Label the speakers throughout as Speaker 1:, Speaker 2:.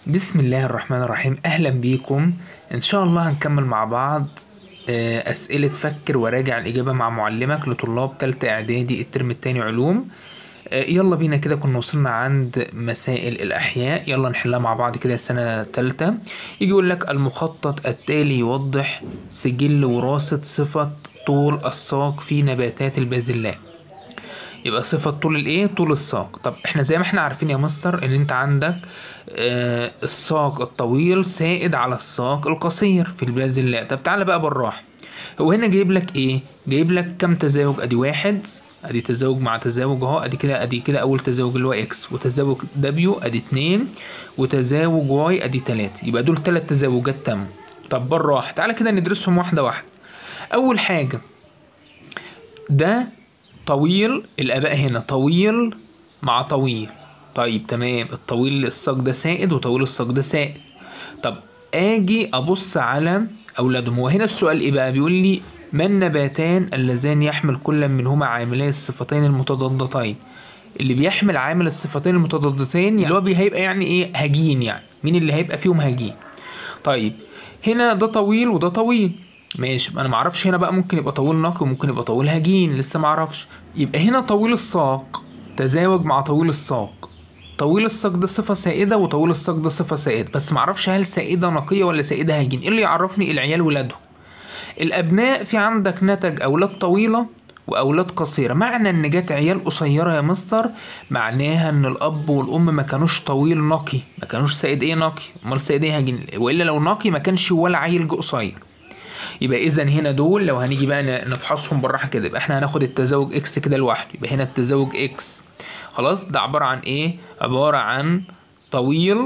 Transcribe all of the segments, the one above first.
Speaker 1: بسم الله الرحمن الرحيم أهلا بيكم إن شاء الله هنكمل مع بعض آه، أسئلة فكر وراجع الإجابة مع معلمك لطلاب تالتة إعدادي الترم التاني علوم آه، يلا بينا كده كنا وصلنا عند مسائل الأحياء يلا نحلها مع بعض كده سنة تالتة يجي يقول لك المخطط التالي يوضح سجل وراثة صفة طول الساق في نباتات البازلاء يبقى صفة طول الايه طول الساق طب احنا زي ما احنا عارفين يا مستر ان انت عندك آه الساق الطويل سائد على الساق القصير في البازلاء طب تعالى بقى بالراحة هو هنا جايب لك ايه جايب لك كام تزاوج ادي واحد ادي تزاوج مع تزاوج اهو ادي كده ادي كده اول تزاوج اللي هو اكس وتزاوج دبليو ادي اتنين وتزاوج واي ادي تلاتة يبقى دول تلات تزاوجات تم طب بالراحة تعالى كده ندرسهم واحدة واحدة اول حاجة ده طويل الآباء هنا طويل مع طويل طيب تمام الطويل الساق ده سائد وطويل الساق ده سائد طب اجي ابص على اولادهم وهنا السؤال ايه بقى بيقول لي ما النباتان اللذان يحمل كل منهما عاملي الصفتين المتضادتين اللي بيحمل عامل الصفتين المتضادتين يعني اللي هو بي- هيبقى يعني ايه هجين يعني مين اللي هيبقى فيهم هجين طيب هنا ده طويل وده طويل ماشي انا معرفش هنا بقى ممكن يبقى طويل نقي وممكن يبقى طويل هجين لسه معرفش يبقى هنا طويل الساق تزاوج مع طويل الساق طويل الساق ده صفة سائدة وطويل الساق ده صفة سائدة بس معرفش هل سائدة نقية ولا سائدة هجين ايه اللي يعرفني العيال ولادهم الأبناء في عندك نتج أولاد طويلة وأولاد قصيرة معنى إن جت عيال قصيرة يا مستر معناها إن الأب والأم ما كانوش طويل نقي ما كانوش سائد إيه نقي أمال سائد إيه هجين وإلا لو نقي ما كانش ولا عيل جه قصير يبقى إذا هنا دول لو هنيجي بقى ن- نفحصهم بالراحة كده يبقى إحنا هناخد التزاوج إكس كده لوحده يبقى هنا التزاوج إكس خلاص ده عبارة عن إيه؟ عبارة عن طويل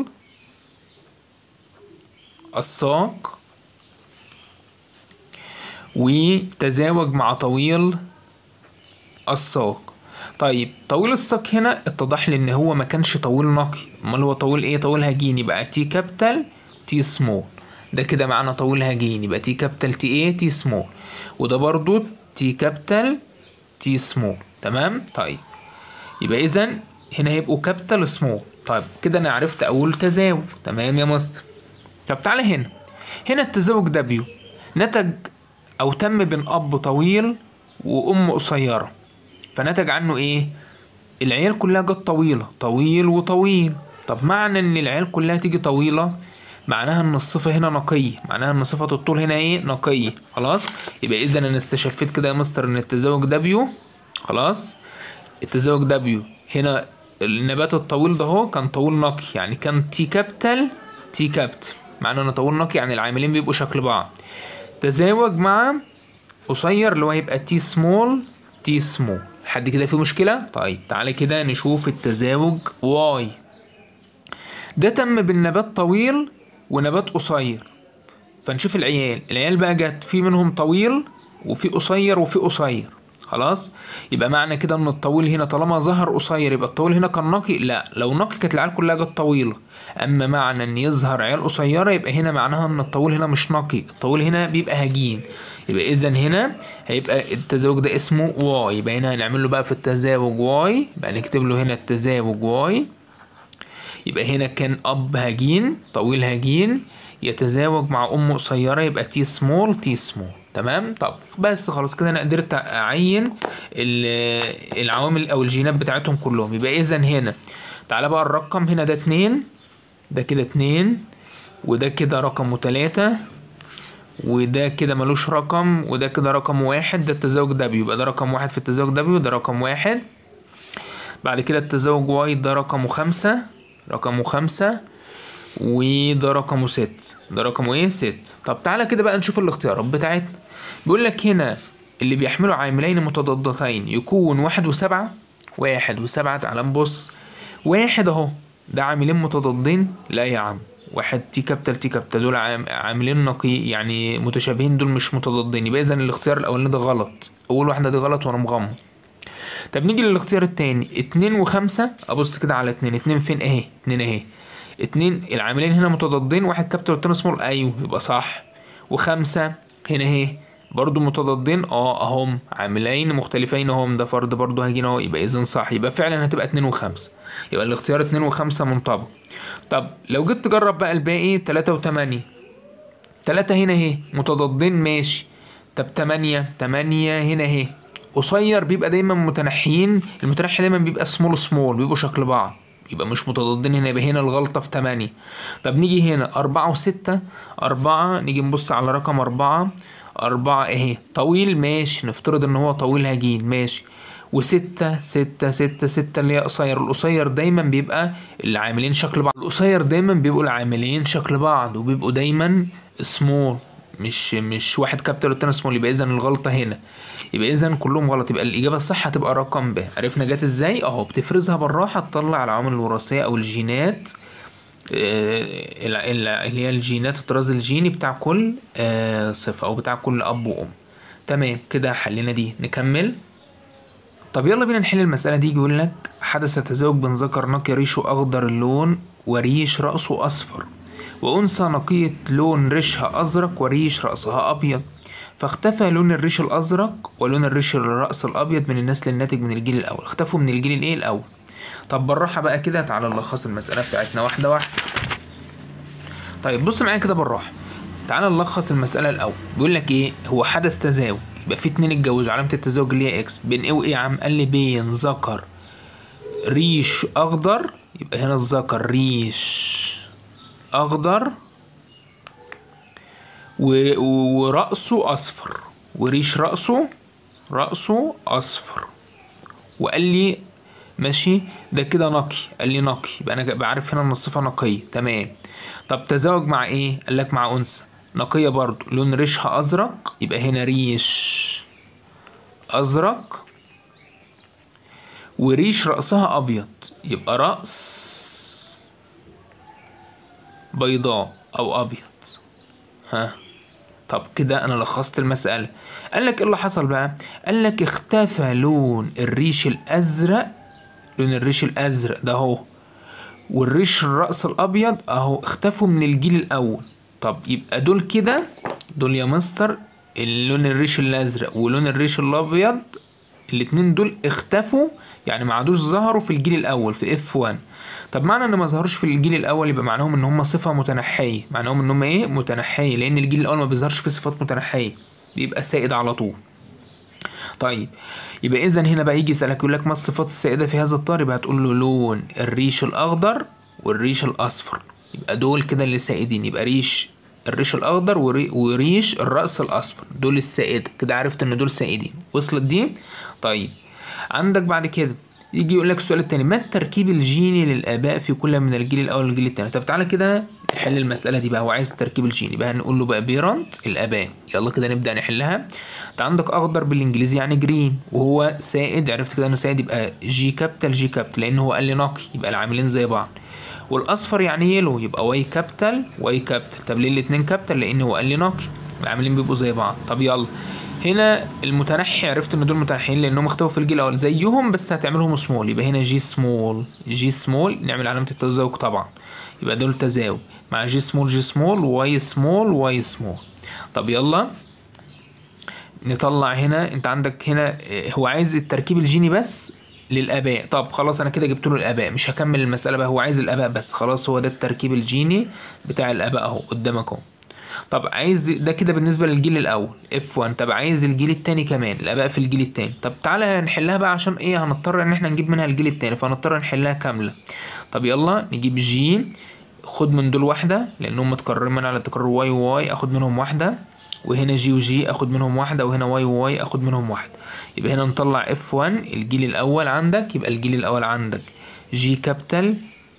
Speaker 1: الساق وتزاوج مع طويل الساق طيب طويل الساق هنا اتضح لي ان هو ما كانش طويل نقي امال هو طويل ايه طويل هجين يبقى تي كابيتال تي سمول ده كده معنى طويل هجين يبقى تي كابيتال تي ايه تي سمول وده برضو تي كابيتال تي سمول تمام طيب يبقى اذا هنا هيبقوا كابيتال سمول طيب كده انا عرفت اول تزاوج تمام يا مستر طب تعالى هنا هنا التزاوج دبليو نتج او تم بين اب طويل وام قصيره فنتج عنه ايه العيال كلها جت طويله طويل وطويل طب معنى ان العيال كلها تيجي طويله معناها ان الصفه هنا نقيه معناها ان صفه الطول هنا ايه نقيه خلاص يبقى اذا انا استشفيت كده يا مستر ان التزاوج دبليو خلاص التزاوج دبليو هنا النبات الطويل ده هو كان طويل نقي يعني كان تي كابيتال تي كابيتال معنى انه طويل نقي يعني العاملين بيبقوا شكل بعض تزاوج مع قصير اللي هو هيبقى تي سمول تي سمول حد كده فيه مشكلة؟ طيب تعالى كده نشوف التزاوج واي ده تم بالنبات طويل ونبات قصير فنشوف العيال العيال بقى جت في منهم طويل وفي قصير وفي قصير خلاص يبقى معنى كده ان الطويل هنا طالما ظهر قصير يبقى الطويل هنا كان نقي لا لو نقي كانت العيال كلها جت طويله اما معنى ان يظهر عيال قصيره يبقى هنا معناها ان الطويل هنا مش نقي الطويل هنا بيبقى هجين يبقى اذا هنا هيبقى التزاوج ده اسمه واي يبقى هنا هنعمل له بقى في التزاوج واي يبقى نكتب له هنا التزاوج واي يبقى هنا كان اب هجين طويل هجين يتزاوج مع ام قصيره يبقى تي سمول تي سمول تمام طب بس خلاص كده انا قدرت اعين ال- العوامل او الجينات بتاعتهم كلهم يبقى اذا هنا تعالى بقى الرقم هنا ده اتنين ده كده اتنين وده كده رقمه تلاتة وده كده ملوش رقم وده كده رقم واحد ده التزاوج دبليو يبقى ده رقم واحد في التزاوج دبليو ده رقم واحد بعد كده التزاوج واي ده رقمه خمسة رقمه خمسة وده رقمه ست ده رقمه ايه ست طب تعالى كده بقى نشوف الاختيارات بتاعتنا بيقول لك هنا اللي بيحملوا عاملين متضادتين يكون واحد وسبعة واحد وسبعة تعالى نبص واحد اهو ده عاملين متضادين لا يا عم واحد تي كابيتال تي كابيتال دول عام- عاملين نقي يعني متشابهين دول مش متضادين يبقى اذا الاختيار الاولاني ده غلط اول واحده دي غلط وانا مغمض طب نيجي للاختيار التاني اتنين وخمسة ابص كده على اتنين اتنين فين اهي اتنين اهي اتنين العاملين هنا متضادين واحد كابيتال والتاني سمول ايوه يبقى صح وخمسة هنا اهي برضو متضادين اه اهم عاملين مختلفين اهم ده فرد برضو هجين اهو يبقى اذا صح يبقى فعلا هتبقى اتنين وخمسة يبقى الاختيار اتنين وخمسة منطبق طب لو جيت تجرب بقى الباقي تلاتة وتمانية تلاتة هنا اهي متضادين ماشي طب تمانية تمانية هنا اهي قصير بيبقى دايما متنحيين المتنحي دايما بيبقى سمول سمول بيبقوا شكل بعض يبقى مش متضادين هنا يبقى هنا الغلطة في تمانية طب نيجي هنا أربعة وستة أربعة نيجي نبص على رقم أربعة أربعة اهي طويل ماشي نفترض إن هو طويل هجين ماشي وستة ستة ستة ستة اللي هي قصير القصير دايما بيبقى العاملين شكل بعض القصير دايما بيبقوا العاملين شكل بعض وبيبقوا دايما سمول مش مش واحد كابيتال والتاني سمول يبقى اذا الغلطه هنا يبقى اذا كلهم غلط يبقى الاجابه الصح هتبقى رقم ب عرفنا جت ازاي اهو بتفرزها بالراحه تطلع العوامل الوراثيه او الجينات آه، ال- ال- اللي هي الجينات الطراز الجيني بتاع كل آه، صفه او بتاع كل اب وام تمام كده حلينا دي نكمل طب يلا بينا نحل المسألة دي يقول لك حدث تزاوج بين ذكر نقي ريشه أخضر اللون وريش رأسه أصفر وأنثى نقية لون ريشها أزرق وريش رأسها أبيض فاختفى لون الريش الأزرق ولون الريش الرأس الأبيض من النسل الناتج من الجيل الأول اختفوا من الجيل الإيه الأول طب بالراحة بقى كده تعالى نلخص المسألة بتاعتنا واحدة واحدة طيب بص معايا كده بالراحة تعالى نلخص المسألة الأول بيقول لك إيه هو حدث تزاوج يبقى في اتنين اتجوزوا علامة التزاوج اللي هي إكس بين إيه وإيه يا عم قال لي بين ذكر ريش أخضر يبقى هنا الذكر ريش أخضر و... ورأسه أصفر وريش رأسه رأسه أصفر وقال لي ماشي ده كده نقي قال لي نقي يبقى انا بعرف هنا ان الصفه نقيه تمام طب تزاوج مع ايه قال لك مع انثى نقيه برضو لون ريشها ازرق يبقى هنا ريش ازرق وريش رأسها ابيض يبقى رأس بيضاء او ابيض ها طب كده انا لخصت المسألة قال لك ايه اللي حصل بقى قال لك اختفى لون الريش الازرق لون الريش الازرق ده اهو والريش الرأس الابيض اهو اختفوا من الجيل الاول طب يبقى دول كده دول يا مستر اللون الريش الازرق ولون الريش الابيض الاتنين دول اختفوا يعني ما عادوش ظهروا في الجيل الاول في اف 1 طب معنى ان ما ظهروش في الجيل الاول يبقى معناهم ان هم صفه متنحيه معناهم ان هم ايه متنحيه لان الجيل الاول ما بيظهرش فيه صفات متنحيه بيبقى سائد على طول طيب يبقى اذا هنا بقى يجي يسالك يقول لك ما الصفات السائده في هذا الطار يبقى هتقول له لون الريش الاخضر والريش الاصفر يبقى دول كده اللي سائدين يبقى ريش الريش الاخضر وري- وريش الراس الاصفر دول السائده كده عرفت ان دول سائدين وصلت دي طيب عندك بعد كده يجي يقول لك السؤال التاني ما التركيب الجيني للاباء في كل من الجيل الاول والجيل التاني طب تعالى كده نحل المساله دي بقى هو عايز التركيب الجيني بقى هنقول له بقى بيرنت الاباء يلا كده نبدا نحلها انت عندك اخضر بالانجليزي يعني جرين وهو سائد عرفت كده انه سائد يبقى جي كابيتال جي كابيتال لان هو قال لي نقي يبقى العاملين زي بعض والاصفر يعني يلو يبقى واي كابيتال واي كابيتال طب ليه الاتنين كابيتال لان هو قال لي نقي العاملين بيبقوا زي بعض طب يلا هنا المتنحي عرفت ان دول متنحيين لانهم اختفوا في الجيل الاول زيهم بس هتعملهم سمول يبقى هنا جي سمول جي سمول نعمل علامه التزاوج طبعا يبقى دول تزاوج مع جي سمول جي سمول واي سمول واي سمول طب يلا نطلع هنا انت عندك هنا اه، هو عايز التركيب الجيني بس للاباء طب خلاص انا كده جبت له الاباء مش هكمل المساله بقى هو عايز الاباء بس خلاص هو ده التركيب الجيني بتاع الاباء اهو قدامك اهو طب عايز ده كده بالنسبه للجيل الاول اف 1 طب عايز الجيل التاني كمان الاباء في الجيل التاني طب تعالى نحلها بقى عشان ايه هنضطر ان احنا نجيب منها الجيل التاني فهنضطر نحلها كامله طب يلا نجيب جي خد من دول واحده لانهم متكررين على تكرر واي وواي اخد منهم واحده وهنا جي وجي اخد منهم واحده وهنا واي وواي اخد منهم واحده يبقى هنا نطلع اف 1 الجيل الاول عندك يبقى الجيل الاول عندك جي كابيتال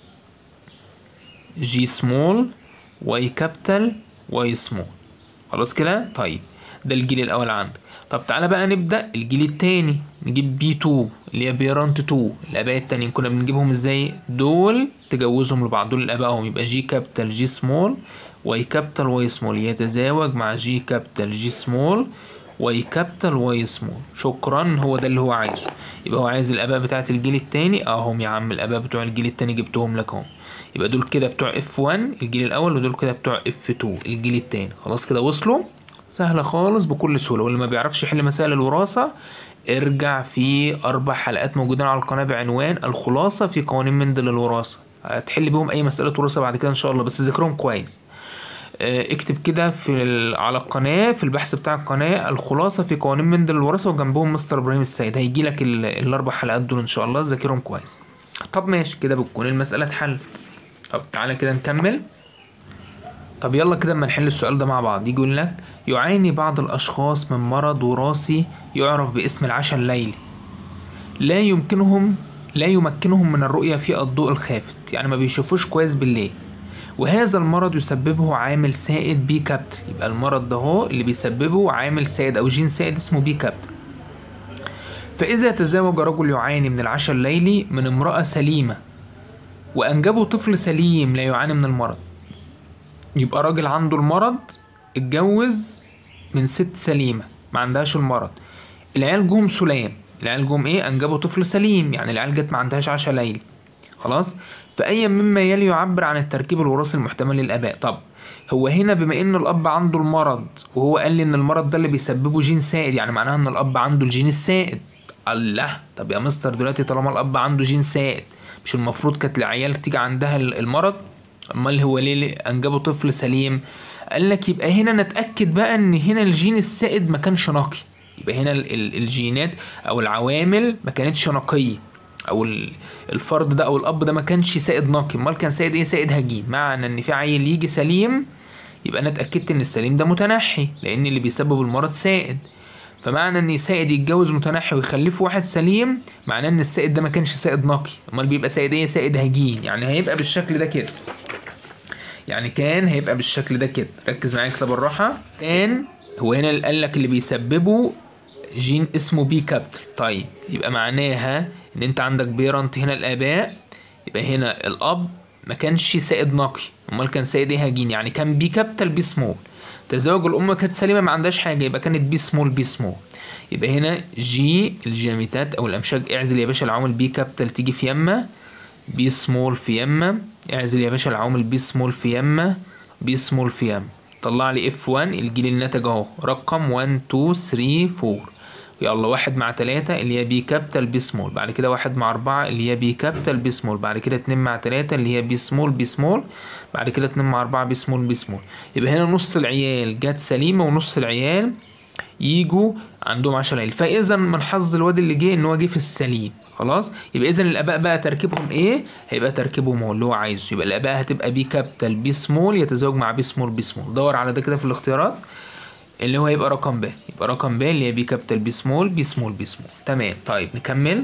Speaker 1: جي سمول واي كابيتال واي سمول خلاص كده طيب ده الجيل الاول عندك طب تعالى بقى نبدا الجيل التاني نجيب بي 2 اللي هي بيرانت 2 الاباء التانيين كنا بنجيبهم ازاي دول تجوزهم لبعض دول ابائهم يبقى جي كابيتال جي سمول واي كابيتال واي سمول يتزاوج مع جي كابيتال جي سمول واي كابيتال واي سمول شكرا هو ده اللي هو عايزه يبقى هو عايز الاباء بتاعت الجيل التاني اهم يا عم الاباء بتوع الجيل التاني جبتهم لك اهم يبقى دول كده بتوع اف 1 الجيل الاول ودول كده بتوع اف 2 الجيل التاني خلاص كده وصلوا سهلة خالص بكل سهولة واللي ما بيعرفش يحل مسائل الوراثة ارجع في أربع حلقات موجودين على القناة بعنوان الخلاصة في قوانين مندل الوراثة هتحل بيهم اي مساله وراثه بعد كده ان شاء الله بس ذاكرهم كويس آه، اكتب كده في ال- على القناه في البحث بتاع القناه الخلاصه في قوانين مندل الوراثه وجنبهم مستر ابراهيم السيد هيجي لك ال- الاربع حلقات دول ان شاء الله ذاكرهم كويس طب ماشي كده بتكون المساله اتحلت طب تعالى كده نكمل طب يلا كده اما نحل السؤال ده مع بعض يجي يقول لك يعاني بعض الاشخاص من مرض وراثي يعرف باسم العشاء الليلي لا يمكنهم لا يمكنهم من الرؤية في الضوء الخافت يعني ما بيشوفوش كويس بالليل وهذا المرض يسببه عامل سائد بي كابتل يبقى المرض ده هو اللي بيسببه عامل سائد او جين سائد اسمه بي كابتل فإذا تزوج رجل يعاني من العشاء الليلي من امرأة سليمة وأنجبه طفل سليم لا يعاني من المرض يبقى راجل عنده المرض اتجوز من ست سليمة ما عندهاش المرض العيال جم سلام العيال جم ايه انجبوا طفل سليم يعني العيال جت ما عندهاش عشاء ليلي خلاص فأي مما يلي يعبر عن التركيب الوراثي المحتمل للآباء طب هو هنا بما ان الاب عنده المرض وهو قال لي ان المرض ده اللي بيسببه جين سائد يعني معناها ان الاب عنده الجين السائد الله طب يا مستر دلوقتي طالما الاب عنده جين سائد مش المفروض كانت العيال تيجي عندها ال- المرض امال هو ليه ليه انجبوا طفل سليم قال لك يبقى هنا نتاكد بقى ان هنا الجين السائد ما كانش نقي يبقى هنا ال- ال- الجينات او العوامل ما كانتش نقيه او ال- الفرد ده او الاب ده ما كانش سائد نقي امال كان سائد ايه سائد هجين معنى ان في عيل يجي سليم يبقى انا اتاكدت ان السليم ده متنحي لان اللي بيسبب المرض سائد فمعنى ان سائد يتجوز متنحي ويخلفه واحد سليم معناه ان السائد ده ما كانش سائد نقي امال بيبقى سائد ايه سائد هجين يعني هيبقى بالشكل ده كده يعني كان هيبقى بالشكل ده كده ركز معايا كده بالراحه كان هو هنا اللي قال لك اللي بيسببه جين اسمه بي كابتل طيب يبقى معناها ان انت عندك بيرنت هنا الاباء يبقى هنا الاب ما كانش سائد نقي امال كان سائد ايه هجين يعني كان بي كابتل بي سمول تزوج الام كانت سليمه ما عندهاش حاجه يبقى كانت بي سمول بي سمول يبقى هنا جي الجاميتات او الامشاج اعزل يا باشا العوامل بي كابتل تيجي في يمه بي سمول في يمه اعزل يا باشا العوامل بي سمول في يمه بي سمول في يمه طلع لي اف 1 الجيل الناتج اهو رقم 1 2 3 4 يلا واحد مع تلاتة اللي هي بي كابيتال بي سمول بعد كده واحد مع أربعة اللي هي بي كابيتال بي سمول بعد كده اتنين مع تلاتة اللي هي بي سمول بي سمول بعد كده اتنين مع أربعة بي سمول بي سمول يبقى هنا نص العيال جت سليمة ونص العيال يجوا عندهم عشرة ليل فإذا من حظ الواد اللي جه إن هو جه في السليم خلاص يبقى إذا الآباء بقى تركيبهم إيه؟ هيبقى تركيبهم هو اللي هو عايزه يبقى الآباء هتبقى بي كابيتال بي سمول يتزوج مع بي سمول بي سمول دور على ده كده في الاختيارات اللي هو هيبقى رقم ب يبقى رقم ب اللي هي بي كابيتال بي سمول بي سمول بي سمول تمام طيب نكمل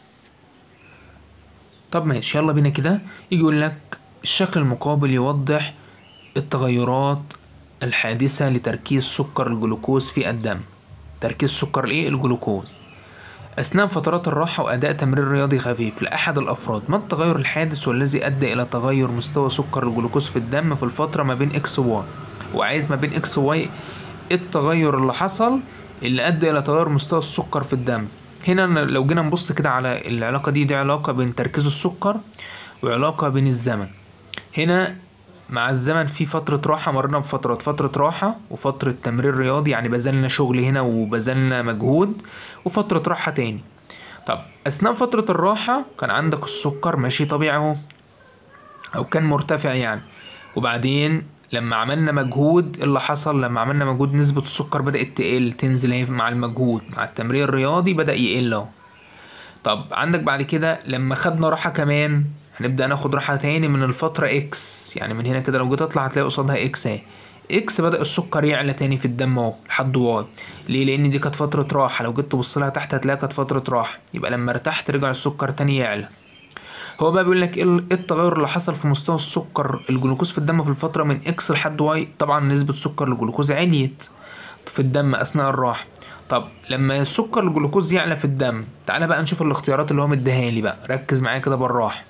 Speaker 1: طب ماشي يلا بينا كده يجي يقول لك الشكل المقابل يوضح التغيرات الحادثة لتركيز سكر الجلوكوز في الدم تركيز سكر الايه الجلوكوز أثناء فترات الراحة وأداء تمرين رياضي خفيف لأحد الأفراد ما التغير الحادث والذي أدى إلى تغير مستوى سكر الجلوكوز في الدم في الفترة ما بين إكس وواي وعايز ما بين إكس وواي التغير اللي حصل اللي أدى إلى تغير مستوى السكر في الدم هنا ن- لو جينا نبص كده على العلاقة دي دي علاقة بين تركيز السكر وعلاقة بين الزمن هنا مع الزمن في فترة راحة مرينا بفترات فترة راحة وفترة تمرين رياضي يعني بذلنا شغل هنا وبذلنا مجهود وفترة راحة تاني طب أثناء فترة الراحة كان عندك السكر ماشي طبيعي اهو أو كان مرتفع يعني وبعدين لما عملنا مجهود إيه اللي حصل لما عملنا مجهود نسبة السكر بدأت تقل تنزل اهي مع المجهود مع التمرين الرياضي بدأ يقل اهو طب عندك بعد كده لما خدنا راحة كمان هنبدأ ناخد راحة تاني من الفترة اكس يعني من هنا كده لو جيت اطلع هتلاقي قصادها اكس اهي اكس بدأ السكر يعلى تاني في الدم اهو لحد واي ليه لأن دي كانت فترة راحة لو جيت تبص لها تحت هتلاقيها كانت فترة راحة يبقى لما ارتحت رجع السكر تاني يعلى هو بقى بيقول لك ايه ال- إيه التغير اللي حصل في مستوى السكر الجلوكوز في الدم في الفترة من اكس لحد واي طبعا نسبة سكر الجلوكوز عليت في الدم أثناء الراحة طب لما السكر الجلوكوز يعلى في الدم تعالى بقى نشوف الاختيارات اللي هو مديها لي بقى ركز معايا كده بالراحة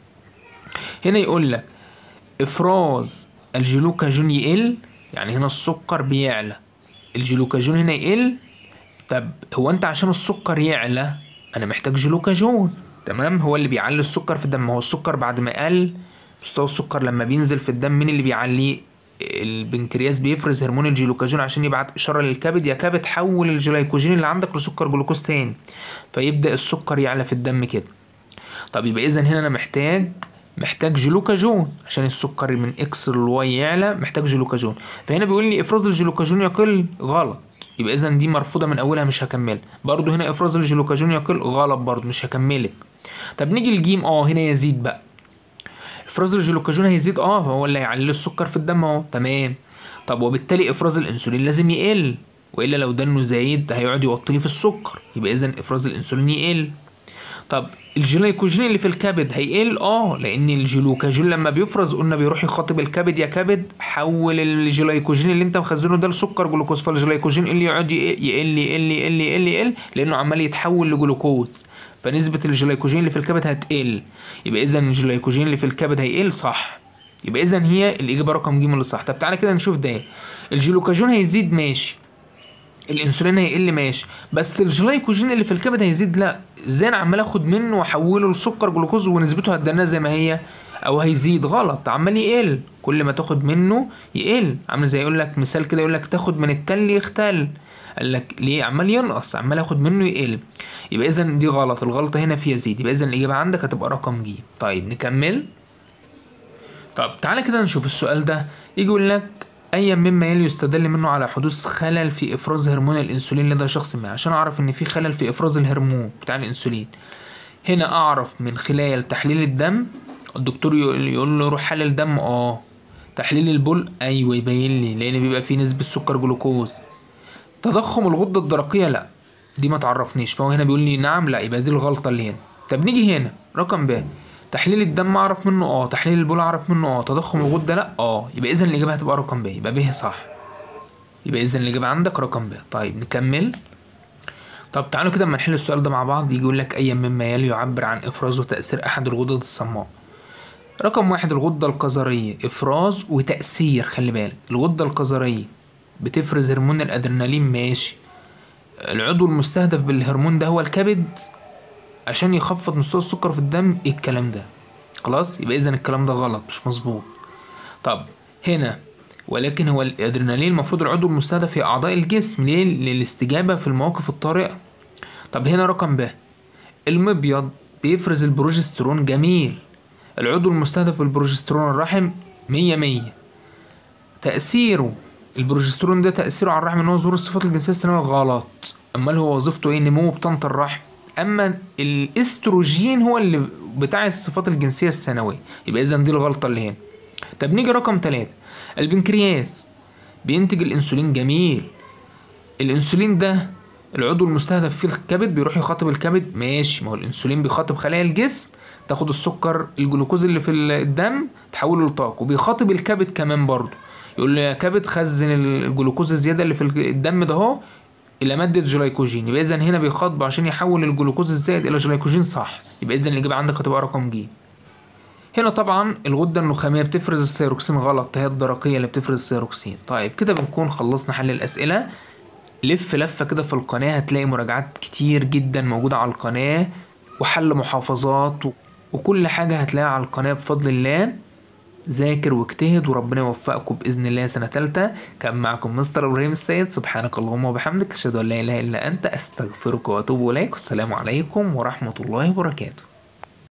Speaker 1: هنا يقول لك افراز الجلوكاجون يقل يعني هنا السكر بيعلى الجلوكاجون هنا يقل طب هو انت عشان السكر يعلى انا محتاج جلوكاجون تمام هو اللي بيعلي السكر في الدم هو السكر بعد ما قل مستوى السكر لما بينزل في الدم مين اللي بيعليه البنكرياس بيفرز هرمون الجلوكاجون عشان يبعت اشاره للكبد يا كبد حول الجلايكوجين اللي عندك لسكر جلوكوز تاني فيبدا السكر يعلى في الدم كده طب يبقى اذا هنا انا محتاج محتاج جلوكاجون عشان السكر من اكس للواي يعلى محتاج جلوكاجون فهنا بيقول لي افراز الجلوكاجون يقل غلط يبقى اذا دي مرفوضه من اولها مش هكملها برضو هنا افراز الجلوكاجون يقل غلط برضو مش هكملك طب نيجي الجيم اه هنا يزيد بقى افراز الجلوكاجون هيزيد اه فهو اللي هيعلي السكر في الدم اهو تمام طب وبالتالي افراز الانسولين لازم يقل والا لو دنه زايد هيقعد يوطي لي في السكر يبقى اذا افراز الانسولين يقل طب الجلايكوجين اللي في الكبد هيقل اه لان الجلوكاجين لما بيفرز قلنا بيروح يخاطب الكبد يا كبد حول الجلايكوجين اللي انت مخزنه ده لسكر جلوكوز فالجلايكوجين اللي يقعد يقل يقل يقل يقل يقل, يقل لانه عمال يتحول لجلوكوز فنسبة الجلايكوجين اللي في الكبد هتقل يبقى اذا الجلايكوجين اللي في الكبد هيقل صح يبقى اذا هي الاجابه رقم ج اللي صح طب تعالى كده نشوف ده الجلوكاجون هيزيد ماشي الانسولين هيقل ماشي بس الجلايكوجين اللي في الكبد هيزيد لا ازاي انا عمال اخد منه واحوله لسكر جلوكوز ونسبته هتدنها زي ما هي او هيزيد غلط عمال يقل كل ما تاخد منه يقل عامل زي يقول لك مثال كده يقول لك تاخد من التل يختل قال لك ليه عمال ينقص عمال اخد منه يقل يبقى اذا دي غلط الغلطه هنا في يزيد يبقى اذا الاجابه عندك هتبقى رقم ج طيب نكمل طب تعالى كده نشوف السؤال ده يجي يقول لك اي مما يلي يستدل منه على حدوث خلل في افراز هرمون الانسولين لدى شخص ما عشان اعرف ان في خلل في افراز الهرمون بتاع الانسولين هنا اعرف من خلال تحليل الدم الدكتور يقول له روح حلل دم اه تحليل البول ايوه يبين لي لان بيبقى فيه نسبه سكر جلوكوز تضخم الغده الدرقيه لا دي ما تعرفنيش فهو هنا بيقول لي نعم لا يبقى دي الغلطه اللي هنا طب نيجي هنا رقم ب تحليل الدم اعرف منه اه تحليل البول اعرف منه اه تضخم الغده لا اه يبقى اذا الاجابه هتبقى رقم ب يبقى ب صح يبقى اذا الاجابه عندك رقم ب طيب نكمل طب تعالوا كده اما نحل السؤال ده مع بعض يجي يقول لك اي مما يلي يعبر عن افراز وتاثير احد الغدد الصماء رقم واحد الغدة القذرية إفراز وتأثير خلي بالك الغدة القذرية بتفرز هرمون الأدرينالين ماشي العضو المستهدف بالهرمون ده هو الكبد عشان يخفض مستوى السكر في الدم ايه الكلام ده خلاص يبقى اذا الكلام ده غلط مش مظبوط طب هنا ولكن هو الادرينالين المفروض العضو المستهدف هي اعضاء الجسم ليه للاستجابه في المواقف الطارئه طب هنا رقم ب المبيض بيفرز البروجسترون جميل العضو المستهدف بالبروجسترون الرحم مية مية تأثيره البروجسترون ده تأثيره على الرحم ان هو ظهور الصفات الجنسية الثانوية غلط امال هو وظيفته ايه نمو بطانة الرحم اما الاستروجين هو اللي بتاع الصفات الجنسيه الثانويه يبقى اذا دي الغلطه اللي هنا طب نيجي رقم ثلاثة البنكرياس بينتج الانسولين جميل الانسولين ده العضو المستهدف فيه الكبد بيروح يخاطب الكبد ماشي ما هو الانسولين بيخاطب خلايا الجسم تاخد السكر الجلوكوز اللي في الدم تحوله لطاقه وبيخاطب الكبد كمان برضه يقول له يا كبد خزن الجلوكوز الزياده اللي في الدم ده اهو الى ماده جلايكوجين يبقى اذا هنا بيخاطب عشان يحول الجلوكوز الزائد الى جلايكوجين صح يبقى اذا الاجابه عندك هتبقى رقم ج هنا طبعا الغده النخاميه بتفرز السيروكسين غلط هي الدرقيه اللي بتفرز السيروكسين طيب كده بنكون خلصنا حل الاسئله لف لفه كده في القناه هتلاقي مراجعات كتير جدا موجوده على القناه وحل محافظات وكل حاجه هتلاقيها على القناه بفضل الله ذاكر واجتهد وربنا يوفقكم باذن الله سنه ثالثه كان معكم مستر ابراهيم السيد سبحانك اللهم وبحمدك اشهد ان لا اله الا انت استغفرك واتوب اليك والسلام عليكم ورحمه الله وبركاته